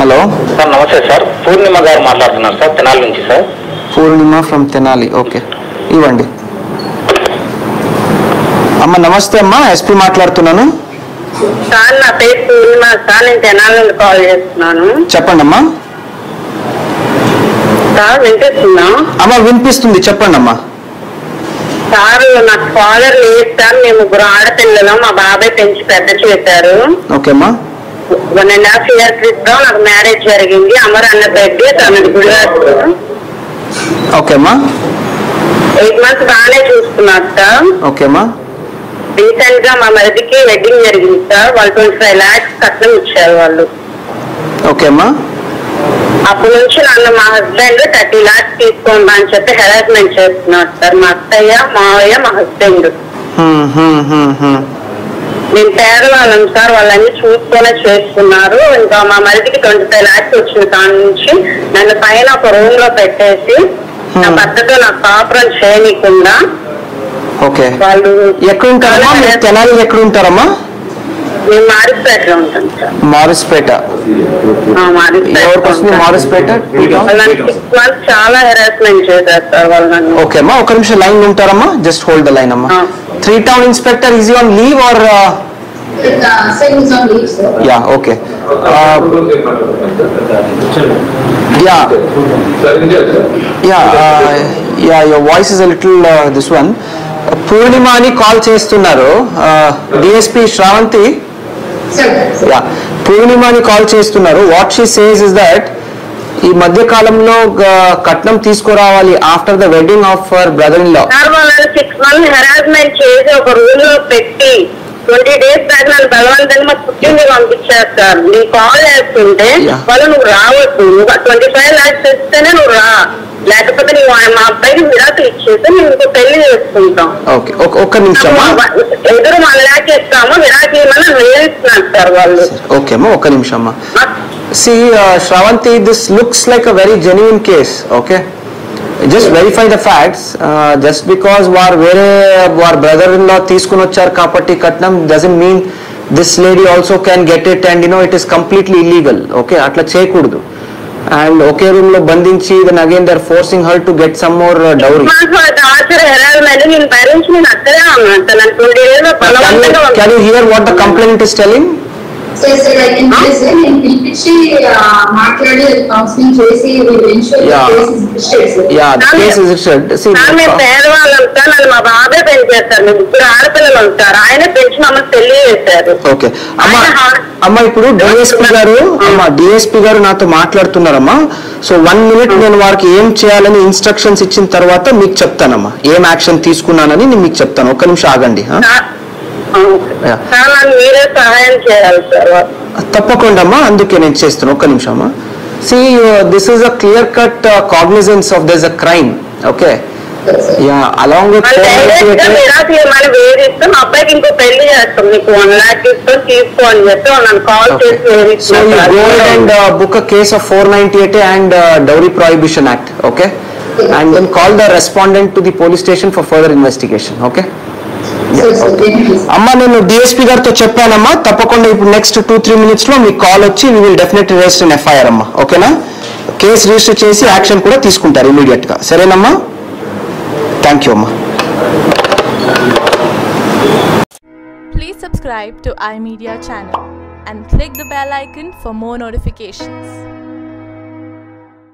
Hello sir నమస్తే sir Purnima గారు మాట్లాడుతున్నారు సార్ తెనాలి నుంచి sir Purnima from Tenali okay ఇవ్వండి అమ్మ నమస్తే అమ్మా ఎస్పీ మాట్లాడుతున్నాను సార్ నా పేరు పూర్ణిమ సార్ నేను తెనాలి నుండి కాల్ చేస్తున్నాను చెప్పండి అమ్మా సార్ వినిపిస్తున్నా అమ్మ వినిపిస్తుంది చెప్పండి అమ్మా సార్ నాకు ఫాదర్ లేదు సార్ మేము ముగ్గురు ఆడపిల్లలు మా బాబాయ్ పెంచి పెద్ద చేశారు ఓకే అమ్మా వన్ అండ్ హాఫ్ ఇయర్ క్రితం నాకు మ్యారేజ్ జరిగింది అమర్ అన్న బర్త్డే తనది గుడివాడ ఓకే అమ్మా ఎయిట్ మంత్స్ బాగానే చూసుకున్నారు సార్ ఓకే అమ్మా రీసెంట్ గా మా మరిదికి వెడ్డింగ్ జరిగింది సార్ వాళ్ళు ట్వంటీ ఫైవ్ లాక్స్ కట్నం ఇచ్చారు వాళ్ళు ఓకే అమ్మా అప్పటి నుంచి నన్ను మా హస్బెండ్ థర్టీ లాక్స్ తీసుకోండి అని చెప్పి హెరాస్మెంట్ చేస్తున్నారు సార్ మా అత్తయ్య మావయ్య మా హస్బెండ్ హ్మ్, హ్మ్, హ్మ్, హ్మ్. మేము పేదవాళ్ళం సార్ వాళ్ళన్నీ చూసుకొనే చేసుకున్నారు ఇంకా మా మరిదికి ట్వంటీ ఫైవ్ లాక్స్ వచ్చిన కాడి నుంచి నన్ను పైన ఒక రూమ్ లో పెట్టేసి నా Hmm. భర్తతో నాకు కాపురం చేయనీయకుండా ఓకే వాళ్ళు ఎక్కడ ఉంటారమ్మా మీరు తెనాలి ఎక్కడ ఉంటారమ్మా మేము మారిపేటలో ఉంటాం సార్ మారిస్పేట ఆ, మారిపేటలో ఎవరికి వస్తుంది ఉంటాం. మారిస్పేట వాళ్ళని సిక్స్ మంత్స్ చాలా హెరాస్మెంట్ చేశారు సార్ వాళ్ళు నన్ను ఓకే అమ్మా ఒక నిమిషం లైన్ ఉంటారమ్మా జస్ట్ హోల్డ్ ద లైన్ అమ్మా Ah. Three town inspector is he on leave or Uh, same is on leave, sir. Ya okay ya ya ya your voice is little this one Purnima అని call చేస్తున్నారు DSP Sravanthi Sir, sir. Ya Purnima అని call చేస్తున్నారు what she says is that ఈ మధ్య కాలంలో uh, కట్నం తీసుకురావాలి after the wedding of our brother in law sir వాళ్ళని సిక్స్ మంత్స్ హెరాస్మెంట్ చేసి ఒక రూమ్ లో పెట్టి ట్వంటీ డేస్ బ్యాక్ నన్ను బలవంతంగా మా పుట్టింది పంపించారు సార్ నేను కాల్ చేస్తుంటే Yeah. వాళ్ళు నువ్వు రావద్దు నువ్వు ట్వంటీ ఫైవ్ లాక్స్ ఇస్తేనే నువ్వు రా లేకపోతే నువ్వు మా అబ్బాయికి విడాకులు ఇచ్చేసి మేము ఇంకో పెళ్లి చేసుకుంటాం ఓకే ఒక్క నిమిషం ఎదురు మన లాక్ ఇస్తాము విడాకులు ఇవ్వమని వేయిస్తున్నారు సార్ వాళ్ళు ఓకే అమ్మా ఒక్క నిమిషం అమ్మా నాకు See, uh, Shravanti, this looks like a very genuine case, okay? Just verify the facts. Uh, just because వారు వేరే వారి బ్రదర్ ఇన్ లా తీసుకుని వచ్చారు కాబట్టి కట్నం doesn't mean this lady also can get it and you know it is completely illegal okay అట్లా చేయకూడదు and ఒకే రూమ్ లో బంధించి then again they're forcing her to get some more dowry torture harassment నేను భరించి నేను అక్కడే ఉన్నాను సార్ నన్ను ట్వంటీ డేస్ బలవంతంగా can you hear what the complaint is telling Sir, sir, I can say, sir, నేను పిలిపించి uh, మాట్లాడి కౌన్సిలింగ్ చేసి will ensure the Yeah. case is registered, sir. Ya the case is registered sir మేము పేదవాళ్ళం sir నన్ను మా బాబాయ్ పెంచేస్తారు మేము ఇద్దరు ఆడపిల్లలు ఉంటారు ఆయన పెంచి మమ్మల్ని పెళ్లి చేశారు ఓకే అమ్మ ఆయన హా- అమ్మ ఇప్పుడు డిఎస్పి గారు అమ్మ డిఎస్పి గారు నాతో మాట్లాడుతున్నారమ్మా సో వన్ మినిట్ నేను వారికి ఏం చేయాలని ఇన్స్ట్రక్షన్స్ ఇచ్చిన తర్వాత మీకు చెప్తానమ్మా ఏం యాక్షన్ తీసుకున్నానని నేను మీకు చెప్తాను ఒక్క నిమిషం ఆగండి ఆ? Sir Yeah. సార్ నన్ను మీరే సహాయం చేయాలి సార్ తప్పకుండా అమ్మా అందుకే నేను చేస్తాను ఒక్క నిమిషం అమ్మా see this is a clear cut cognizance of this a crime okay Yes, sir. Ya along with వాళ్ళు డైరెక్ట్ గా విడాకులు ఇవ్వమని వేధిస్తూ మా అబ్బాయికి ఇంకో పెళ్లి చేస్తాం నీకు వన్ లాక్ ఇస్తాం తీసుకో అని చెప్పి నన్ను కాల్ చేసి సో యూ గో అండ్ వేధిస్తున్నారు book a case of 498 and uh, Dowry Prohibition Act, okay? And then call the respondent to the police station for further investigation, okay? Sir, sir, thank you, sir. అమ్మా నేను DSP గారితో చెప్పానమ్మా తప్పకుండా ఇప్పుడు next two three minutes లో మీకు call వచ్చి we will definitely register in FIR అమ్మా ఓకేనా కేసు రిజిస్టర్ చేసి యాక్షన్ కూడా తీసుకుంటారు ఇమీడియట్ గా సరేనమ్మా థ్యాంక్ యూ అమ్మా Please subscribe to iMedia channel and click the bell icon for more notifications.